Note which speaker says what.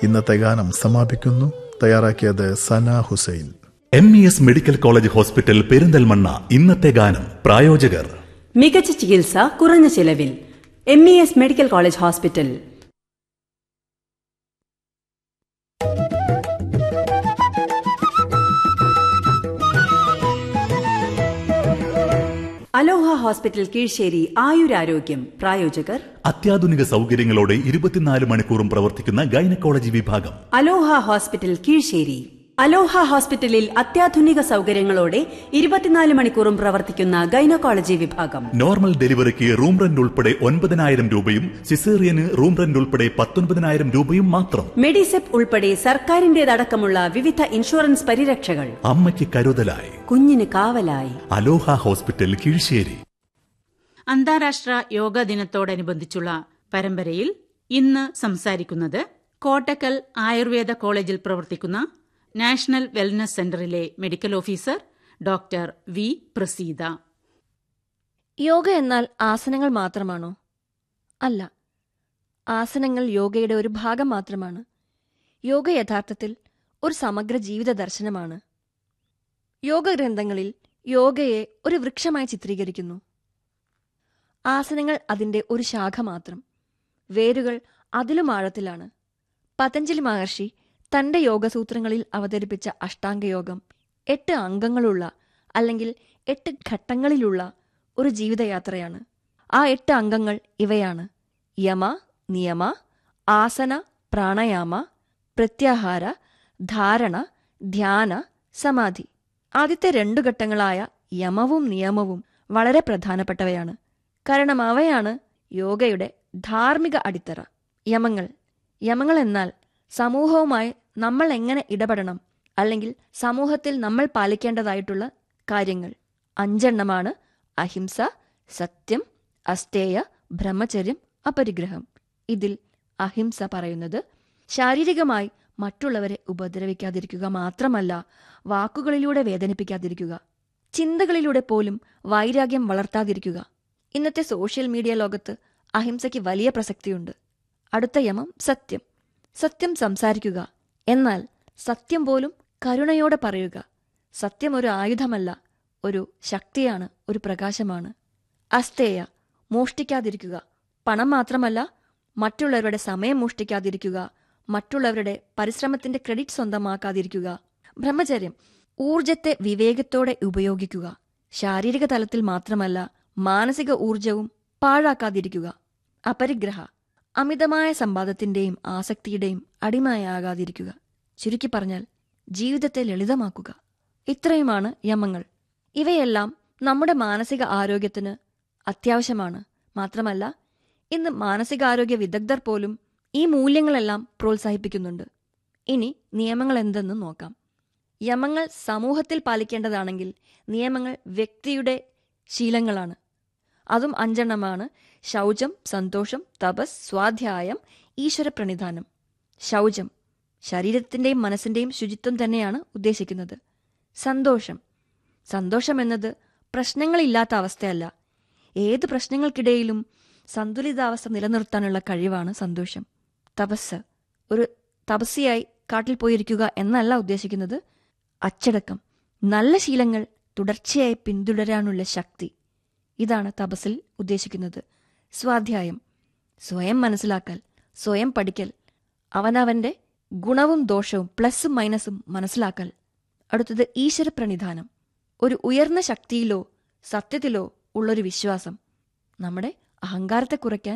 Speaker 1: ഇന്നത്തെ ഗാനം സമാപിക്കുന്നു തയ്യാറാക്കിയത് Sana Hussain
Speaker 2: M E S medical college hospital Perinthalmanna ഇന്നത്തെ ഗാനം പ്രായോജകർ
Speaker 3: മികച്ച ചികിത്സ കുറഞ്ഞ ചിലവിൽ M E S medical college hospital Aloha hospital Kizhisseri ആയുരാരോഗ്യം പ്രായോജകർ
Speaker 2: അത്യാധുനിക സൗകര്യങ്ങളോടെ ഇരുപത്തിനാല് മണിക്കൂറും പ്രവർത്തിക്കുന്ന ഗൈനക്കോളജി വിഭാഗം
Speaker 3: അലോഹ ഹോസ്പിറ്റൽ കീഴ്ശ്ശേരി അലോഹ ഹോസ്പിറ്റലിൽ അത്യാധുനിക സൗകര്യങ്ങളോടെ ഇരുപത്തിനാല് മണിക്കൂറും പ്രവർത്തിക്കുന്ന ഗൈനക്കോളജി വിഭാഗം
Speaker 2: നോർമൽ ഡെലിവറിക്ക് റൂം റെന്റ് ഉൾപ്പെടെ ഒൻപതിനായിരം രൂപയും സിസേറിയന് റൂം റെന്റ് ഉൾപ്പെടെ പത്തൊൻപതിനായിരം രൂപയും മാത്രം
Speaker 3: മെഡിസെപ്പ് ഉൾപ്പെടെ സർക്കാരിന്റേതടക്കമുള്ള വിവിധ ഇൻഷുറൻസ് പരിരക്ഷകൾ
Speaker 2: അമ്മയ്ക്ക് കരുതലായി
Speaker 3: കുഞ്ഞിന് കാവലായി
Speaker 2: അലോഹ ഹോസ്പിറ്റൽ കീഴ്ശ്ശേരി
Speaker 4: അന്താരാഷ്ട്ര യോഗ ദിനത്തോടനുബന്ധിച്ചുള്ള പരമ്പരയിൽ ഇന്ന് സംസാരിക്കുന്നത് കോട്ടക്കൽ ആയുർവേദ കോളേജിൽ പ്രവർത്തിക്കുന്ന നാഷണൽ വെൽനസ് സെന്ററിലെ medical officer doctor V Praseetha
Speaker 5: yoga എന്നാൽ ആസനങ്ങൾ മാത്രമാണോ അല്ല ആസനങ്ങൾ യോഗയുടെ ഒരു ഭാഗം മാത്രമാണ് യോഗ യഥാർത്ഥത്തിൽ ഒരു സമഗ്ര ജീവിത ദർശനമാണ് യോഗ ഗ്രന്ഥങ്ങളിൽ യോഗയെ ഒരു വൃക്ഷമായി ചിത്രീകരിക്കുന്നു ആസനങ്ങൾ അതിന്റെ ഒരു ശാഖ മാത്രം വേരുകൾ അതിലും ആഴത്തിലാണ് പതഞ്ജലി മഹർഷി തന്റെ യോഗസൂത്രങ്ങളിൽ അവതരിപ്പിച്ച അഷ്ടാംഗയോഗം എട്ട് അംഗങ്ങളുള്ള അല്ലെങ്കിൽ എട്ട് ഘട്ടങ്ങളിലുള്ള ഒരു ജീവിതയാത്രയാണ് ആ എട്ട് അംഗങ്ങൾ ഇവയാണ് യമ നിയമ ആസന പ്രാണായാമ പ്രത്യാഹാര ധാരണ ധ്യാന സമാധി ആദ്യത്തെ രണ്ടു ഘട്ടങ്ങളായ യമവും നിയമവും വളരെ പ്രധാനപ്പെട്ടവയാണ് കാരണം അവയാണ് യോഗയുടെ ധാർമ്മിക അടിത്തറ യമങ്ങൾ യമങ്ങൾ എന്നാൽ സമൂഹവുമായി നമ്മൾ എങ്ങനെ ഇടപെടണം അല്ലെങ്കിൽ സമൂഹത്തിൽ നമ്മൾ പാലിക്കേണ്ടതായിട്ടുള്ള കാര്യങ്ങൾ അഞ്ചെണ്ണമാണ് അഹിംസ സത്യം അസ്തേയ ബ്രഹ്മചര്യം അപരിഗ്രഹം ഇതിൽ അഹിംസ പറയുന്നത് ശാരീരികമായി മറ്റുള്ളവരെ ഉപദ്രവിക്കാതിരിക്കുക മാത്രമല്ല വാക്കുകളിലൂടെ വേദനിപ്പിക്കാതിരിക്കുക ചിന്തകളിലൂടെ പോലും വൈരാഗ്യം വളർത്താതിരിക്കുക ഇന്നത്തെ സോഷ്യൽ മീഡിയ ലോകത്ത് അഹിംസയ്ക്ക് വലിയ പ്രസക്തിയുണ്ട് അടുത്ത യമം സത്യം സത്യം സംസാരിക്കുക എന്നാൽ സത്യം പോലും കരുണയോടെ പറയുക സത്യം ഒരു ആയുധമല്ല ഒരു ശക്തിയാണ് ഒരു പ്രകാശമാണ് അസ്തേയ മോഷ്ടിക്കാതിരിക്കുക പണം മാത്രമല്ല മറ്റുള്ളവരുടെ സമയം മോഷ്ടിക്കാതിരിക്കുക മറ്റുള്ളവരുടെ പരിശ്രമത്തിന്റെ ക്രെഡിറ്റ് സ്വന്തമാക്കാതിരിക്കുക ബ്രഹ്മചര്യം ഊർജത്തെ വിവേകത്തോടെ ഉപയോഗിക്കുക ശാരീരിക തലത്തിൽ മാത്രമല്ല മാനസിക ഊർജവും പാഴാക്കാതിരിക്കുക അപരിഗ്രഹ അമിതമായ സമ്പാദത്തിന്റെയും ആസക്തിയുടെയും അടിമയാകാതിരിക്കുക ചുരുക്കി പറഞ്ഞാൽ ജീവിതത്തെ ലളിതമാക്കുക ഇത്രയുമാണ് യമങ്ങൾ ഇവയെല്ലാം നമ്മുടെ മാനസിക ആരോഗ്യത്തിന് അത്യാവശ്യമാണ് മാത്രമല്ല ഇന്ന് മാനസികാരോഗ്യ വിദഗ്ധർ പോലും ഈ മൂല്യങ്ങളെല്ലാം പ്രോത്സാഹിപ്പിക്കുന്നുണ്ട് ഇനി നിയമങ്ങൾ എന്തെന്ന് നോക്കാം യമങ്ങൾ സമൂഹത്തിൽ പാലിക്കേണ്ടതാണെങ്കിൽ നിയമങ്ങൾ വ്യക്തിയുടെ ശീലങ്ങളാണ് അതും അഞ്ചെണ്ണമാണ് ശൗചം സന്തോഷം തപസ് സ്വാധ്യായം ഈശ്വരപ്രണിധാനം ശൗചം ശരീരത്തിന്റെയും മനസ്സിന്റെയും ശുചിത്വം തന്നെയാണ് ഉദ്ദേശിക്കുന്നത് സന്തോഷം സന്തോഷം എന്നത് പ്രശ്നങ്ങളില്ലാത്ത അവസ്ഥയല്ല ഏത് പ്രശ്നങ്ങൾക്കിടയിലും സന്തുലിതാവസ്ഥ നിലനിർത്താനുള്ള കഴിവാണ് സന്തോഷം തപസ് ഒരു തപസ്യയായി കാട്ടിൽ പോയിരിക്കുക എന്നല്ല ഉദ്ദേശിക്കുന്നത് അച്ചടക്കം നല്ല ശീലങ്ങൾ തുടർച്ചയായി പിന്തുടരാനുള്ള ശക്തി ഇതാണ് തപസ്സിൽ ഉദ്ദേശിക്കുന്നത് സ്വാധ്യായം സ്വയം മനസ്സിലാക്കൽ സ്വയം പഠിക്കൽ അവനവന്റെ ഗുണവും ദോഷവും പ്ലസും മൈനസും മനസ്സിലാക്കൽ അടുത്തത് ഈശ്വരപ്രണിധാനം ഒരു ഉയർന്ന ശക്തിയിലോ സത്യത്തിലോ ഉള്ളൊരു വിശ്വാസം നമ്മുടെ അഹങ്കാരത്തെ കുറയ്ക്കാൻ